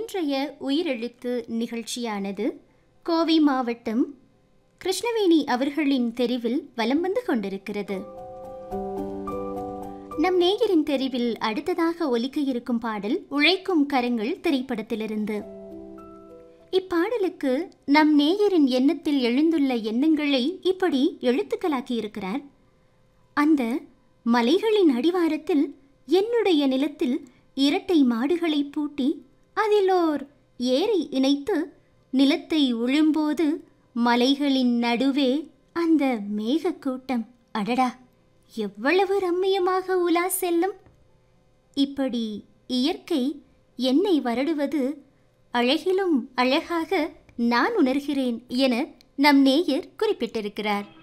இன்றைய உயிரெழுத்து நிகழ்ச்சியானது கோவை மாவட்டம் கிருஷ்ணவேணி அவர்களின் தெரிவில் வலம் வந்து கொண்டிருக்கிறது நம் நேயரின் தெரிவில் அடுத்ததாக ஒலிக்க இருக்கும் பாடல் உழைக்கும் கரங்கள் திரைப்படத்திலிருந்து இப்பாடலுக்கு நம் நேயரின் எண்ணத்தில் எழுந்துள்ள எண்ணங்களை இப்படி எழுத்துக்களாக்கி இருக்கிறார் அந்த மலைகளின் அடிவாரத்தில் என்னுடைய நிலத்தில் இரட்டை மாடுகளை பூட்டி அதிலோர் ஏரை இணைத்து நிலத்தை உழும்போது மலைகளின் நடுவே அந்த மேகக்கூட்டம் அடடா எவ்வளவு ரம்மியமாக உலா செல்லும் இப்படி இயற்கை என்னை வருடுவது அழகிலும் அழகாக நான் உணர்கிறேன் என நம் நேயர் குறிப்பிட்டிருக்கிறார்